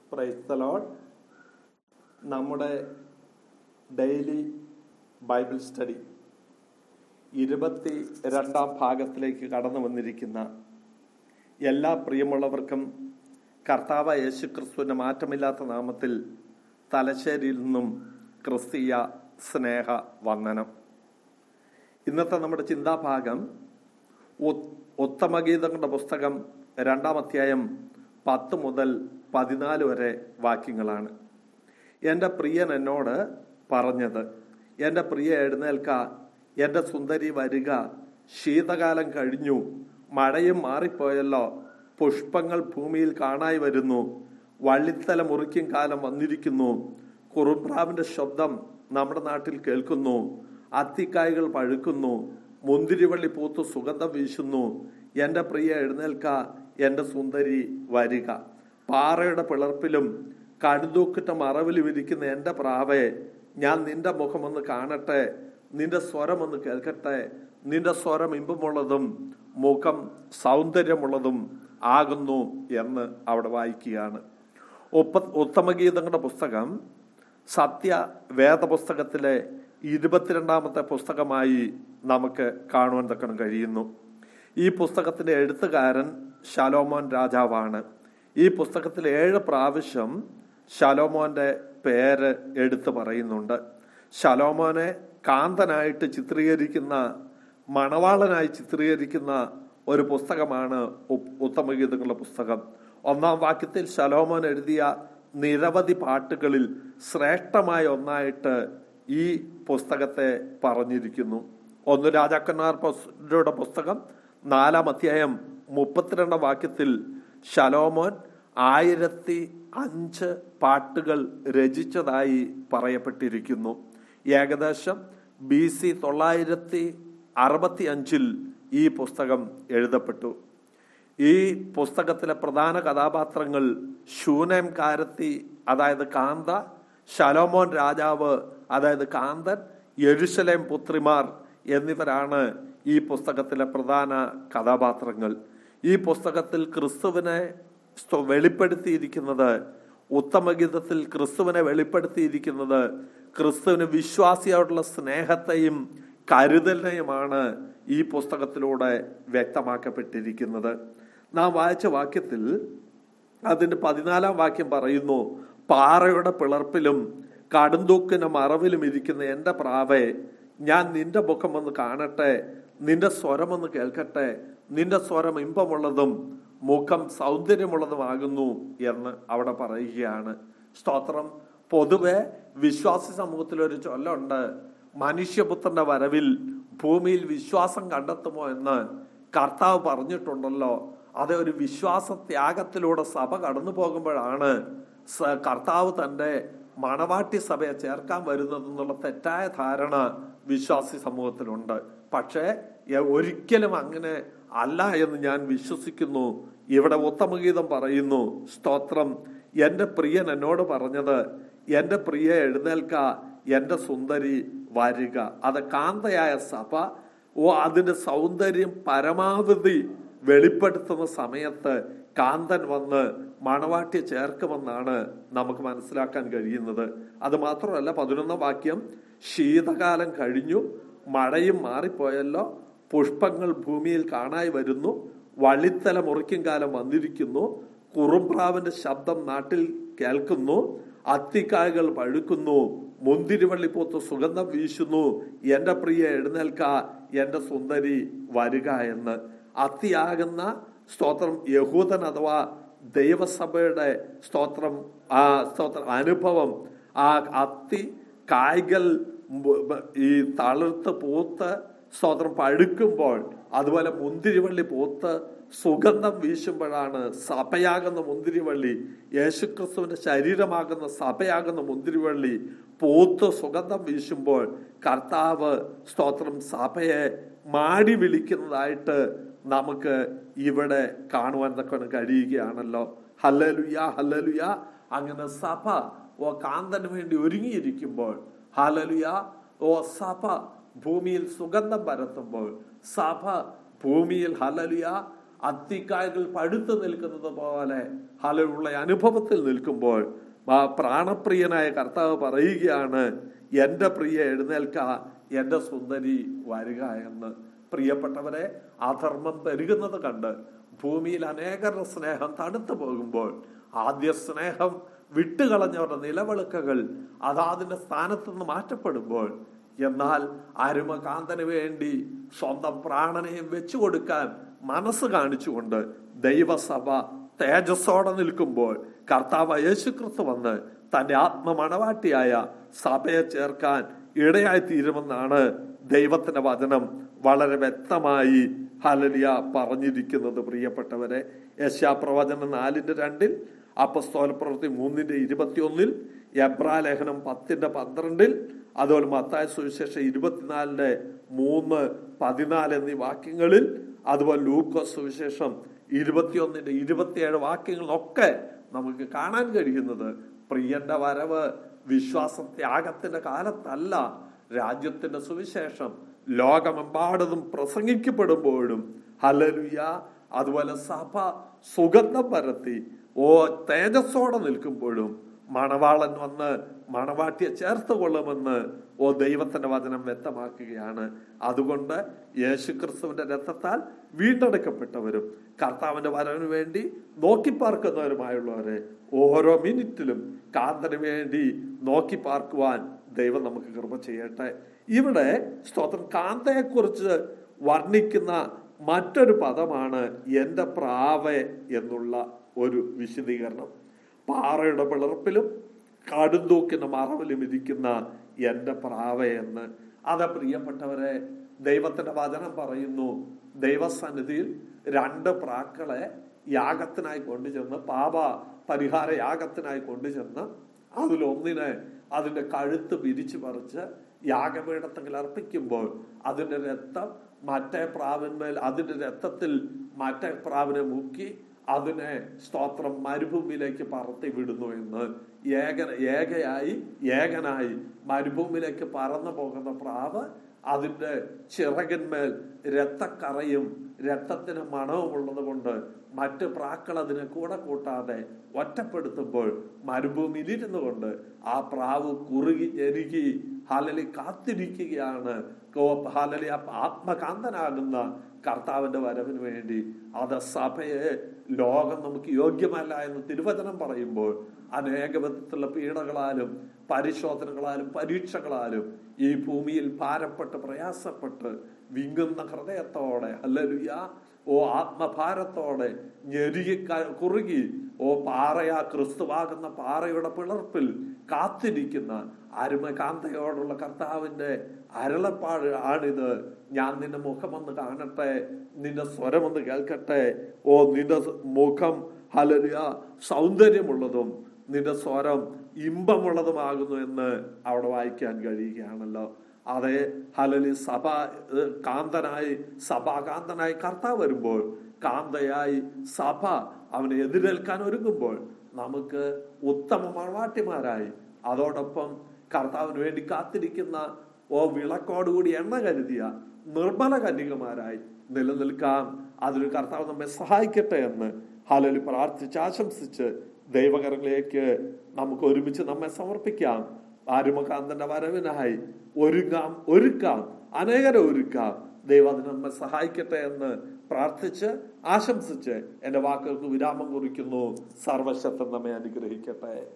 price the lord നമ്മുടെ daily bible study ഇരുപത്തി രണ്ടാം ഭാഗത്തിലേക്ക് കടന്നു വന്നിരിക്കുന്ന എല്ലാ പ്രിയമുള്ളവർക്കും കർത്താവ് യേശു ക്രിസ്തുവിന്റെ മാറ്റമില്ലാത്ത നാമത്തിൽ തലശ്ശേരിയിൽ നിന്നും ക്രിസ്തീയ സ്നേഹ വന്ദനം ഇന്നത്തെ നമ്മുടെ ചിന്താഭാഗം ഉ- ഉത്തമഗീതങ്ങളുടെ പുസ്തകം രണ്ടാം അധ്യായം പത്ത് മുതൽ പതിനാല് വരെ വാക്യങ്ങളാണ് എൻ്റെ പ്രിയൻ എന്നോട് പറഞ്ഞത് എൻ്റെ പ്രിയ എഴുന്നേൽക്ക എൻ്റെ സുന്ദരി വരിക ശീതകാലം കഴിഞ്ഞു മഴയും മാറിപ്പോയല്ലോ പുഷ്പങ്ങൾ ഭൂമിയിൽ കാണായി വരുന്നു വള്ളിത്തല മുറിക്കും കാലം വന്നിരിക്കുന്നു കുറുപ്രാവിന്റെ ശബ്ദം നമ്മുടെ നാട്ടിൽ കേൾക്കുന്നു അത്തിക്കായ്കൾ പഴുക്കുന്നു മുന്തിരിവള്ളി പൂത്ത് സുഗന്ധം വീശുന്നു എൻ്റെ പ്രിയ എഴുന്നേൽക്ക എൻ്റെ സുന്ദരി വരിക പാറയുടെ പിളർപ്പിലും കടുതൂക്കിട്ട മറവിലും ഇരിക്കുന്ന എൻ്റെ പ്രാവേ ഞാൻ നിന്റെ മുഖമൊന്ന് കാണട്ടെ നിന്റെ സ്വരമൊന്ന് കേൾക്കട്ടെ നിന്റെ സ്വരം ഇമ്പമുള്ളതും മുഖം സൗന്ദര്യമുള്ളതും ആകുന്നു എന്ന് അവിടെ വായിക്കുകയാണ് ഒപ്പ ഉത്തമഗീതങ്ങളുടെ പുസ്തകം സത്യ വേദപുസ്തകത്തിലെ ഇരുപത്തിരണ്ടാമത്തെ പുസ്തകമായി നമുക്ക് കാണുവാൻ തക്കണം കഴിയുന്നു ഈ പുസ്തകത്തിന്റെ എഴുത്തുകാരൻ ശലോമോൻ രാജാവാണ് ഈ പുസ്തകത്തിൽ ഏഴ് പ്രാവശ്യം ശലോമോന്റെ പേര് എടുത്തു പറയുന്നുണ്ട് ശലോമോനെ കാന്തനായിട്ട് ചിത്രീകരിക്കുന്ന മണവാളനായി ചിത്രീകരിക്കുന്ന ഒരു പുസ്തകമാണ് ഉ- ഉത്തമഗീതങ്ങളുടെ പുസ്തകം ഒന്നാം വാക്യത്തിൽ ശലോമോൻ എഴുതിയ നിരവധി പാട്ടുകളിൽ ശ്രേഷ്ഠമായ ഒന്നായിട്ട് ഈ പുസ്തകത്തെ പറഞ്ഞിരിക്കുന്നു ഒന്ന് രാജാക്കന്മാർ പുസ്തകയുടെ പുസ്തകം നാലാം അധ്യായം മുപ്പത്തിരണ്ടാം വാക്യത്തിൽ ശലോമോൻ ആയിരത്തി അഞ്ച് പാട്ടുകൾ രചിച്ചതായി പറയപ്പെട്ടിരിക്കുന്നു ഏകദേശം ബി സി തൊള്ളായിരത്തി അറുപത്തി അഞ്ചിൽ ഈ പുസ്തകം എഴുതപ്പെട്ടു ഈ പുസ്തകത്തിലെ പ്രധാന കഥാപാത്രങ്ങൾ ശൂനേം കാരത്തി അതായത് കാന്ത ശലോമോൻ രാജാവ് അതായത് കാന്തൻ യെരുശലേം പുത്രിമാർ എന്നിവരാണ് ഈ പുസ്തകത്തിലെ പ്രധാന കഥാപാത്രങ്ങൾ ഈ പുസ്തകത്തിൽ ക്രിസ്തുവിനെ സ്ത- വെളിപ്പെടുത്തിയിരിക്കുന്നത് ഉത്തമഗീതത്തിൽ ക്രിസ്തുവിനെ വെളിപ്പെടുത്തിയിരിക്കുന്നത് ക്രിസ്തുവിന് വിശ്വാസിയോടുള്ള സ്നേഹത്തെയും കരുതലിനെയുമാണ് ഈ പുസ്തകത്തിലൂടെ വ്യക്തമാക്കപ്പെട്ടിരിക്കുന്നത് നാം വായിച്ച വാക്യത്തിൽ അതിന്റെ പതിനാലാം വാക്യം പറയുന്നു പാറയുടെ പിളർപ്പിലും കടുന്തൂക്കിന് മറവിലും ഇരിക്കുന്ന എന്റെ പ്രാവേ ഞാൻ നിന്റെ മുഖം ഒന്ന് കാണട്ടെ നിന്റെ സ്വരം ഒന്ന് കേൾക്കട്ടെ നിന്റെ സ്വരം ഇമ്പമുള്ളതും മുഖം സൗന്ദര്യമുള്ളതുമാകുന്നു എന്ന് അവിടെ പറയുകയാണ് സ്തോത്രം പൊതുവെ വിശ്വാസി സമൂഹത്തിൽ ഒരു ചൊല്ലുണ്ട് മനുഷ്യപുത്രന്റെ വരവിൽ ഭൂമിയിൽ വിശ്വാസം കണ്ടെത്തുമോ എന്ന് കർത്താവ് പറഞ്ഞിട്ടുണ്ടല്ലോ അത് ഒരു വിശ്വാസ ത്യാഗത്തിലൂടെ സഭ കടന്നു പോകുമ്പോഴാണ് സ- കർത്താവ് തന്റെ മണവാട്ടി സഭയെ ചേർക്കാൻ വരുന്നതെന്നുള്ള തെറ്റായ ധാരണ വിശ്വാസി സമൂഹത്തിലുണ്ട് പക്ഷേ എ- ഒരിക്കലും അങ്ങനെ അല്ല എന്ന് ഞാൻ വിശ്വസിക്കുന്നു ഇവിടെ ഉത്തമഗീതം പറയുന്നു സ്തോത്രം എന്റെ പ്രിയൻ എന്നോട് പറഞ്ഞത് എന്റെ പ്രിയ എഴുന്നേൽക്ക എന്റെ സുന്ദരി വരിക അത് കാന്തയായ സഭ ഓ അതിന്റെ സൗന്ദര്യം പരമാവധി വെളിപ്പെടുത്തുന്ന സമയത്ത് കാന്തൻ വന്ന് മണവാട്ടിയെ ചേർക്കുമെന്നാണ് നമുക്ക് മനസ്സിലാക്കാൻ കഴിയുന്നത് അത് മാത്രമല്ല പതിനൊന്നാം വാക്യം ശീതകാലം കഴിഞ്ഞു മഴയും മാറിപ്പോയല്ലോ പുഷ്പങ്ങൾ ഭൂമിയിൽ കാണായി വരുന്നു വള്ളിത്തല മുറിക്കും കാലം വന്നിരിക്കുന്നു കുറുംപ്രാവിന്റെ ശബ്ദം നാട്ടിൽ കേൾക്കുന്നു അത്തിക്കായകൾ പഴുക്കുന്നു മുന്തിരിവള്ളി പൂത്ത് സുഗന്ധം വീശുന്നു എന്റെ പ്രിയ എഴുന്നേൽക്ക എന്റെ സുന്ദരി വരിക എന്ന് അത്തിയാകുന്ന സ്തോത്രം യഹൂദൻ അഥവാ ദൈവസഭയുടെ സ്തോത്രം ആ സ്തോത്രം അനുഭവം ആ അത്തി കായ്കൾ മു- ബ- ഈ തളിർത്ത് പൂത്ത് സ്തോത്രം പഴുക്കുമ്പോൾ അതുപോലെ മുന്തിരിവള്ളി പൂത്ത് സുഗന്ധം വീശുമ്പോഴാണ് സഭയാകുന്ന മുന്തിരിവള്ളി യേശുക്രിസ്തുവിന്റെ ശരീരമാകുന്ന സഭയാകുന്ന മുന്തിരിവള്ളി പൂത്ത് സുഗന്ധം വീശുമ്പോൾ കർത്താവ് സ്തോത്രം സഭയെ മാടി വിളിക്കുന്നതായിട്ട് നമുക്ക് ഇവിടെ കാണുവാൻ തക്ക കഴിയുകയാണല്ലോ ഹല്ലലുയ ഹല്ലലുയ അങ്ങനെ സഭ ഓ കാന്തന് വേണ്ടി ഒരുങ്ങിയിരിക്കുമ്പോൾ ഹലലുയ ഓ സഭ ഭൂമിയിൽ സുഗന്ധം പരത്തുമ്പോൾ സഭ ഭൂമിയിൽ ഹലലുയ അത്തിക്കായകൾ പഴുത്തു നിൽക്കുന്നത് പോലെ ഹലുള്ള അനുഭവത്തിൽ നിൽക്കുമ്പോൾ ആ പ്രാണപ്രിയനായ കർത്താവ് പറയുകയാണ് എന്റെ പ്രിയ എഴുന്നേൽക്ക എന്റെ സുന്ദരി വരിക എന്ന് പ്രിയപ്പെട്ടവരെ അധർമ്മം പെരുകുന്നത് കണ്ട് ഭൂമിയിൽ അനേകരുടെ സ്നേഹം തണുത്തു പോകുമ്പോൾ ആദ്യ സ്നേഹം വിട്ടുകളഞ്ഞവരുടെ നിലവിളക്കുകൾ അതാതിന്റെ സ്ഥാനത്ത് നിന്ന് മാറ്റപ്പെടുമ്പോൾ എന്നാൽ അരുമകാന്തന് വേണ്ടി സ്വന്തം പ്രാണനെയും വെച്ചു കൊടുക്കാൻ മനസ്സ് കാണിച്ചുകൊണ്ട് ദൈവസഭ തേജസ്സോടെ നിൽക്കുമ്പോൾ കർത്താവ് യേശുക്രിസ്തു വന്ന് തന്റെ ആത്മമണവാട്ടിയായ സഭയെ ചേർക്കാൻ ഇടയായി തീരുമെന്നാണ് ദൈവത്തിന്റെ വചനം വളരെ വ്യക്തമായി ഹലലിയ പറഞ്ഞിരിക്കുന്നത് പ്രിയപ്പെട്ടവരെ യശാപ്രവചനം നാലിന്റെ രണ്ടിൽ അപ്പസ്തോല പ്രവൃത്തി മൂന്നിന്റെ ഇരുപത്തിയൊന്നിൽ എബ്രാ ലേഖനം പത്തിന്റെ പന്ത്രണ്ടിൽ അതുപോലെ മത്തായ സുവിശേഷം ഇരുപത്തിനാലിന്റെ മൂന്ന് പതിനാല് എന്നീ വാക്യങ്ങളിൽ അതുപോലെ ലൂക്കോ സുവിശേഷം ഇരുപത്തിയൊന്നിന്റെ ഇരുപത്തിയേഴ് വാക്യങ്ങളിലൊക്കെ നമുക്ക് കാണാൻ കഴിയുന്നത് പ്രിയന്റെ വരവ് വിശ്വാസം ത്യാഗത്തിന്റെ കാലത്തല്ല രാജ്യത്തിന്റെ സുവിശേഷം ലോകമെമ്പാടതും പ്രസംഗിക്കപ്പെടുമ്പോഴും ഹലലുയ അതുപോലെ സഭ സുഗന്ധം പരത്തി ഓ തേജസ്സോടെ നിൽക്കുമ്പോഴും മണവാളൻ വന്ന് മണവാട്ടിയെ ചേർത്ത് കൊള്ളുമെന്ന് ഓ ദൈവത്തിന്റെ വചനം വ്യക്തമാക്കുകയാണ് അതുകൊണ്ട് യേശുക്രിസ്തുവിന്റെ രക്തത്താൽ വീണ്ടെടുക്കപ്പെട്ടവരും കർത്താവിന്റെ വരവിന് വേണ്ടി നോക്കിപ്പാർക്കുന്നവരുമായുള്ളവരെ ഓരോ മിനിറ്റിലും കാന്തന് വേണ്ടി നോക്കിപ്പാർക്കുവാൻ ദൈവം നമുക്ക് കൃപ ചെയ്യട്ടെ ഇവിടെ സ്തോത്രം കാന്തയെ കുറിച്ച് വർണ്ണിക്കുന്ന മറ്റൊരു പദമാണ് എന്റെ പ്രാവെ എന്നുള്ള ഒരു വിശദീകരണം പാറയുടെ പിളർപ്പിലും കടുന്തൂക്കിന്റെ മറവിലും ഇരിക്കുന്ന എന്റെ പ്രാവ എന്ന് അത് പ്രിയപ്പെട്ടവരെ ദൈവത്തിന്റെ വചനം പറയുന്നു ദൈവസന്നിധിയിൽ രണ്ട് പ്രാക്കളെ യാഗത്തിനായി കൊണ്ടുചെന്ന് പാപ പരിഹാര യാഗത്തിനായി കൊണ്ടുചെന്ന് അതിലൊന്നിനെ അതിന്റെ കഴുത്ത് പിരിച്ചു പറിച്ച് യാഗപീഠത്തിൽ അർപ്പിക്കുമ്പോൾ അതിന്റെ രക്തം മറ്റേ പ്രാവിന്മേൽ അതിന്റെ രക്തത്തിൽ മറ്റേ പ്രാവിനെ മുക്കി അതിനെ സ്തോത്രം മരുഭൂമിയിലേക്ക് പറത്തി വിടുന്നു എന്ന് ഏക ഏകയായി ഏകനായി മരുഭൂമിയിലേക്ക് പറന്നു പോകുന്ന പ്രാവ് അതിന്റെ ചിറകിന്മേൽ രക്തക്കറയും രക്തത്തിന് മണവും ഉള്ളത് കൊണ്ട് മറ്റ് പ്രാക്കൾ അതിനെ കൂടെ കൂട്ടാതെ ഒറ്റപ്പെടുത്തുമ്പോൾ മരുഭൂമിയിൽ ഇരുന്നു കൊണ്ട് ആ പ്രാവ് കുറുകി ഞെരുകി ഹലലി കാത്തിരിക്കുകയാണ് ഹലലി ആത്മകാന്തനാകുന്ന കർത്താവിന്റെ വരവിന് വേണ്ടി അത് സഭയെ ലോകം നമുക്ക് യോഗ്യമല്ല എന്ന് തിരുവചനം പറയുമ്പോൾ അനേക വിധത്തിലുള്ള പീഡകളാലും പരിശോധനകളാലും പരീക്ഷകളാലും ഈ ഭൂമിയിൽ ഭാരപ്പെട്ട് പ്രയാസപ്പെട്ട് വിങ്ങുന്ന ഹൃദയത്തോടെ അല്ലലുയ ഓ ആത്മഭാരത്തോടെ ഞെരുകി കുറുകി ഓ പാറയാ ക്രിസ്തുവാകുന്ന പാറയുടെ പിളർപ്പിൽ കാത്തിരിക്കുന്ന അരുമകാന്തയോടുള്ള കർത്താവിന്റെ അരുളപ്പാട് ആണിത് ഞാൻ നിന്റെ മുഖമൊന്ന് കാണട്ടെ നിന്റെ സ്വരമൊന്ന് കേൾക്കട്ടെ ഓ നിന്റെ മുഖം ഹലലിയ സൗന്ദര്യമുള്ളതും നിന്റെ സ്വരം ഇമ്പമുള്ളതുമാകുന്നു എന്ന് അവിടെ വായിക്കാൻ കഴിയുകയാണല്ലോ അതെ ഹലലി സഭ കാന്തനായി സഭാകാന്തനായി കർത്താവ് വരുമ്പോൾ കാന്തയായി സഭ അവനെ എതിരേൽക്കാൻ ഒരുങ്ങുമ്പോൾ നമുക്ക് ഉത്തമ മണവാട്ടിമാരായി അതോടൊപ്പം കർത്താവിന് വേണ്ടി കാത്തിരിക്കുന്ന ഓ വിളക്കോടുകൂടി എണ്ണ കരുതിയ നിർമ്മല കന്യകമാരായി നിലനിൽക്കാം അതിന് കർത്താവ് നമ്മെ സഹായിക്കട്ടെ എന്ന് ഹലലി പ്രാർത്ഥിച്ച് ആശംസിച്ച് ദൈവകരങ്ങളിലേക്ക് നമുക്ക് ഒരുമിച്ച് നമ്മെ സമർപ്പിക്കാം ആരുമകാന്തന്റെ വരവിനായി ഒരുങ്ങാം ഒരുക്കാം അനേകരെ ഒരുക്കാം ദൈവം അതിന് നമ്മെ സഹായിക്കട്ടെ എന്ന് പ്രാർത്ഥിച്ച് ആശംസിച്ച് എന്റെ വാക്കുകൾക്ക് വിരാമം കുറിക്കുന്നു സർവശക്തൻ നമ്മെ അനുഗ്രഹിക്കട്ടെ